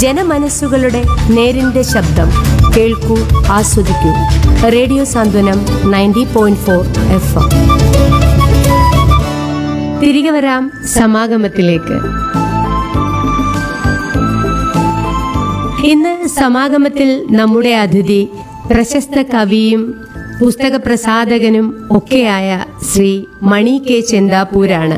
ജനമനസ്സുകളുടെ നേരിന്റെ ശബ്ദം കേൾക്കൂ ആസ്വദിക്കൂ radio Santhwanam ninety point four F M തിരികെ വരാം സമാഗമത്തിലേക്ക് ഇന്ന് സമാഗമത്തിൽ നമ്മുടെ അതിഥി പ്രശസ്ത കവിയും പുസ്തക പ്രസാധകനും ഒക്കെയായ ശ്രീ മണി കെ ചെന്താപ്പൂരാണ്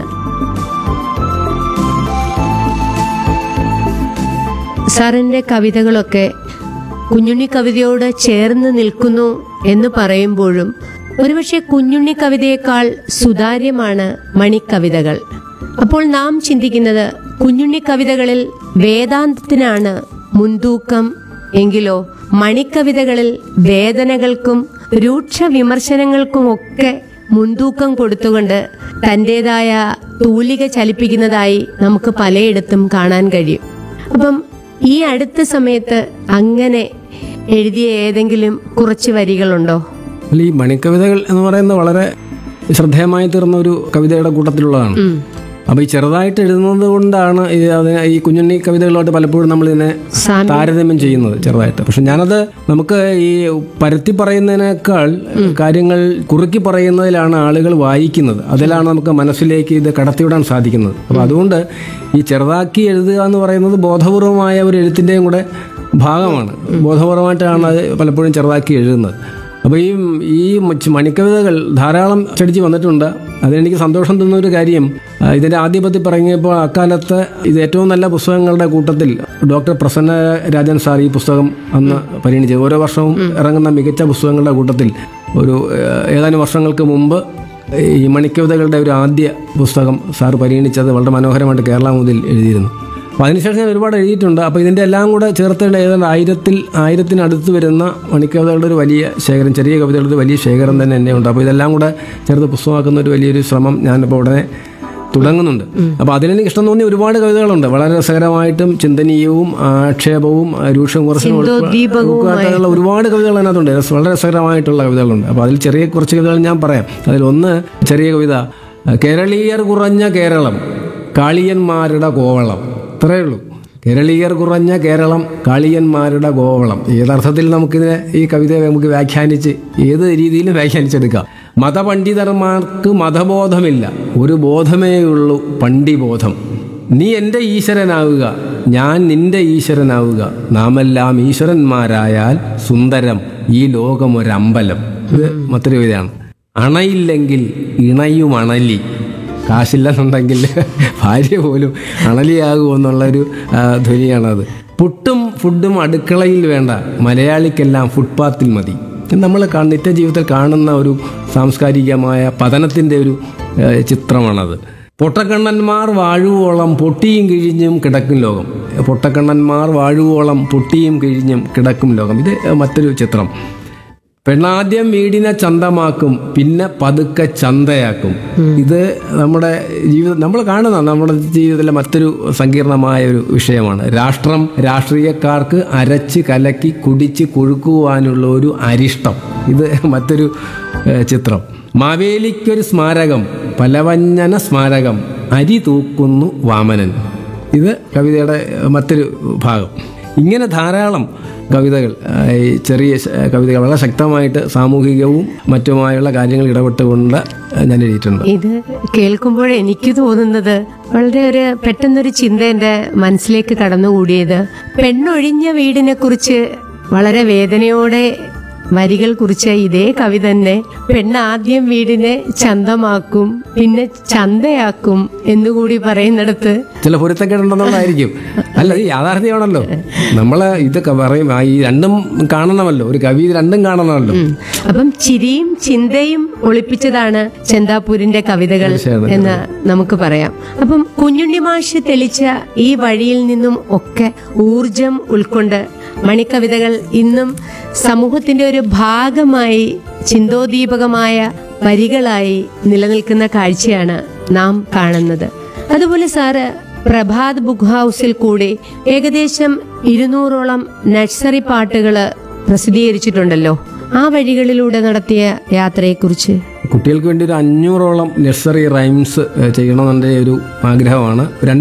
സാറിന്റെ കവിതകളൊക്കെ കുഞ്ഞുണ്ണി കവിതയോട് ചേർന്ന് നിൽക്കുന്നു എന്ന് പറയുമ്പോഴും ഒരുപക്ഷെ കുഞ്ഞുണ്ണി കവിതയേക്കാൾ സുതാര്യമാണ് മണിക്കവിതകൾ അപ്പോൾ നാം ചിന്തിക്കുന്നത് കുഞ്ഞുണ്ണി കവിതകളിൽ വേദാന്തത്തിനാണ് മുൻതൂക്കം എങ്കിലോ മണിക്കവിതകളിൽ വേദനകൾക്കും രൂക്ഷ വിമർശനങ്ങൾക്കുമൊക്കെ മുൻതൂക്കം കൊടുത്തുകൊണ്ട് തന്റേതായ തൂലിക ചലിപ്പിക്കുന്നതായി നമുക്ക് പലയിടത്തും കാണാൻ കഴിയും അപ്പം ഈ അടുത്ത സമയത്ത് അങ്ങനെ എഴുതിയ ഏതെങ്കിലും കുറച്ച് വരികളുണ്ടോ അല്ല ഈ മണിക്കവിതകൾ എന്ന് പറയുന്നത് വളരെ ശ്രദ്ധേയമായി തീർന്ന ഒരു കവിതയുടെ കൂട്ടത്തിലുള്ളതാണ് അപ്പൊ ഈ ചെറുതായിട്ട് എഴുതുന്നത് കൊണ്ടാണ് ഈ അതിനെ ഈ കുഞ്ഞുണ്ണി കവിതകളുമായിട്ട് പലപ്പോഴും നമ്മൾ ഇതിനെ സാമ്യം. താരതമ്യം ചെയ്യുന്നത് ചെറുതായിട്ട് പക്ഷെ ഞാനത് നമുക്ക് ഈ പരത്തി പറയുന്നതിനേക്കാൾ കാര്യങ്ങൾ കുറുക്കി പറയുന്നതിലാണ് ആളുകൾ വായിക്കുന്നത് അതിലാണ് നമുക്ക് മനസ്സിലേക്ക് ഇത് കടത്തിവിടാൻ സാധിക്കുന്നത് അപ്പൊ അതുകൊണ്ട് ഈ ചെറുതാക്കി എഴുതുക എന്ന് പറയുന്നത് ബോധപൂർവമായ ഒരു എഴുത്തിന്റെയും കൂടെ ഭാഗമാണ് ബോധപൂർവമായിട്ടാണ് അത് പലപ്പോഴും ചെറുതാക്കി എഴുതുന്നത് അപ്പോൾ ഈ ഈ മച്ച് മണിക്കവിതകൾ ധാരാളം ചടിച്ച് വന്നിട്ടുണ്ട് അതിനെനിക്ക് സന്തോഷം തന്ന ഒരു കാര്യം ആ, ഇതിന്റെ ആദ്യപത്തി പറഞ്ഞപ്പോൾ അക്കാലത്ത് ഇത് ഏറ്റവും നല്ല പുസ്തകങ്ങളുടെ കൂട്ടത്തിൽ ഡോക്ടർ പ്രസന്ന രാജൻ സാർ ഈ പുസ്തകം അന്ന് പരിഗണിച്ചത് ഓരോ വർഷവും ഇറങ്ങുന്ന മികച്ച പുസ്തകങ്ങളുടെ കൂട്ടത്തിൽ ഒരു ഏഹ്, ഏതാനും വർഷങ്ങൾക്ക് മുമ്പ് ഈ മണിക്കവിതകളുടെ ഒരു ആദ്യ പുസ്തകം സാർ പരിഗണിച്ചത് വളരെ മനോഹരമായിട്ട് കേരള മുതൽ എഴുതിയിരുന്നു അപ്പോൾ അതിനുശേഷം ഞാൻ ഒരുപാട് എഴുതിയിട്ടുണ്ട് അപ്പോൾ ഇതിൻ്റെ എല്ലാം കൂടെ ചേർത്തിട്ട് ഏതാണ്ട് ആയിരത്തിൽ ആയിരത്തിനടുത്ത് വരുന്ന മണിക്കവിതകളുടെ ഒരു വലിയ ശേഖരം ചെറിയ കവിതകളുടെ ഒരു വലിയ ശേഖരം തന്നെ എന്നെ ഉണ്ട് അപ്പോൾ ഇതെല്ലാം കൂടെ ചേർത്ത് പുസ്തകമാക്കുന്ന ഒരു വലിയൊരു ശ്രമം ഞാനിപ്പോൾ ഉടനെ തുടങ്ങുന്നുണ്ട് അപ്പോൾ അതിലെനിക്ക് ഇഷ്ടം തോന്നിയ ഒരുപാട് കവിതകളുണ്ട് വളരെ രസകരമായിട്ടും ചിന്തനീയവും ആക്ഷേപവും രൂക്ഷ വിമർശനവും ഉൾപ്പെടെയുള്ള ഒരുപാട് കവിതകൾ അതിനകത്തുണ്ട് രസ- വളരെ രസകരമായിട്ടുള്ള കവിതകളുണ്ട് അപ്പോൾ അതിൽ ചെറിയ കുറച്ച് കവിതകൾ ഞാൻ പറയാം അതിലൊന്ന് ചെറിയ കവിത കേരളീയർ കുറഞ്ഞ കേരളം കാളിയന്മാരുടെ കോവളം ഇത്രയേ ഉള്ളൂ കേരളീയർ കുറഞ്ഞ കേരളം കാളിയന്മാരുടെ ഗോവളം ഏതർത്ഥത്തിൽ നമുക്കിതിനെ ഈ കവിതയെ നമുക്ക് വ്യാഖ്യാനിച്ച് ഏത് രീതിയിലും വ്യാഖ്യാനിച്ചെടുക്കാം മതപണ്ഡിതന്മാർക്ക് മതബോധമില്ല ഒരു ബോധമേ ഉള്ളൂ പണ്ഡിബോധം നീ എൻ്റെ ഈശ്വരനാവുക ഞാൻ നിന്റെ ഈശ്വരനാവുക നാമെല്ലാം ഈശ്വരന്മാരായാൽ സുന്ദരം ഈ ലോകം ഒരമ്പലം ഇത് മറ്റൊരു കവിതയാണ് അണയില്ലെങ്കിൽ ഇണയും അണലി കാശില്ലെന്നുണ്ടെങ്കിൽ ഭാര്യ പോലും അണലിയാകുമെന്നുള്ളൊരു ആ, ധ്വനിയാണത് പുട്ടും ഫുഡും അടുക്കളയിൽ വേണ്ട മലയാളിക്കെല്ലാം ഫുട്പാത്തിൽ മതി ഇത് നമ്മൾ കാ- നിത്യജീവിതത്തിൽ കാണുന്ന ഒരു സാംസ്കാരികമായ പതനത്തിൻ്റെ ഒരു ആ, ചിത്രമാണത് പൊട്ടക്കണ്ണന്മാർ വാഴുവോളം പൊട്ടിയും കിഴിഞ്ഞും കിടക്കും ലോകം പൊട്ടക്കണ്ണന്മാർ വാഴുവോളം പൊട്ടിയും കിഴിഞ്ഞും കിടക്കും ലോകം ഇത് മറ്റൊരു ചിത്രം പെണ്ണാദ്യം വീടിനെ ചന്തമാക്കും പിന്നെ പതുക്കെ ചന്തയാക്കും ഇത് നമ്മുടെ ജീവിതം നമ്മൾ കാണുന്ന നമ്മുടെ ജീവിതത്തിലെ മറ്റൊരു സങ്കീർണമായ ഒരു വിഷയമാണ് രാഷ്ട്രം രാഷ്ട്രീയക്കാർക്ക് അരച്ച് കലക്കി കുടിച്ച് കൊഴുക്കുവാനുള്ള ഒരു അരിഷ്ടം ഇത് മറ്റൊരു ഏഹ്, ചിത്രം മാവേലിക്കൊരു സ്മാരകം പലവഞ്ഞന സ്മാരകം അരി തൂക്കുന്നു വാമനൻ ഇത് കവിതയുടെ മറ്റൊരു ഭാഗം ഇങ്ങനെ ധാരാളം കവിതകൾ ആ, ഈ ചെറിയ ശ- കവിതകൾ വളരെ ശക്തമായിട്ട് സാമൂഹികവും മറ്റുമായുള്ള കാര്യങ്ങൾ ഇടപെട്ടുകൊണ്ട് ഞാൻ എഴുതിയിട്ടുണ്ട് ഇത് കേൾക്കുമ്പോൾ എനിക്ക് തോന്നുന്നത് വളരെ ഒരു പെട്ടെന്നൊരു ചിന്ത എന്റെ മനസ്സിലേക്ക് കടന്നുകൂടിയത് പെണ്ണൊഴിഞ്ഞ വീടിനെ കുറിച്ച് വളരെ വേദനയോടെ വരികൾ കുറിച്ച ഇതേ കവി തന്നെ പെണ്ണ് ആദ്യം വീടിനെ ചന്തമാക്കും പിന്നെ ചന്തയാക്കും എന്നുകൂടി പറയുന്നിടത്ത് ചില പൊരുത്തക്കേടുണ്ടെന്നുള്ളതായിരിക്കും അല്ല ഇത് യാഥാർത്ഥ്യമാണല്ലോ നമ്മൾ ഇതൊക്കെ പറയും ആ, ഈ രണ്ടും കാണണമല്ലോ ഒരു കവി ഇത് രണ്ടും കാണണമല്ലോ ഉം. അപ്പം ചിരിയും ചിന്തയും ഒളിപ്പിച്ചതാണ് ചെന്താപ്പൂരിന്റെ കവിതകൾ തീർച്ചയായും. എന്ന് നമുക്ക് പറയാം അപ്പം കുഞ്ഞുണ്ണി മാഷ് തെളിച്ച ഈ വഴിയിൽ നിന്നും ഒക്കെ ഊർജം ഉൾക്കൊണ്ട് മണിക്കവിതകൾ ഇന്നും സമൂഹത്തിന്റെ ഒരു ഭാഗമായി ചിന്തോദീപകമായ വരികളായി നിലനിൽക്കുന്ന കാഴ്ചയാണ് നാം കാണുന്നത് അതുപോലെ സാറ് പ്രഭാത് ബുക്ക് ഹൗസിൽ കൂടി ഏകദേശം ഇരുന്നൂറോളം നഴ്സറി പാട്ടുകള് പ്രസിദ്ധീകരിച്ചിട്ടുണ്ടല്ലോ ആ വഴികളിലൂടെ നടത്തിയ യാത്രയെക്കുറിച്ച് കുട്ടികൾക്ക് വേണ്ടി ഒരു അഞ്ഞൂറോളം നഴ്സറി റൈംസ് ചെയ്യണമെന്നെ ഒരു ആഗ്രഹമാണ് രണ്ട്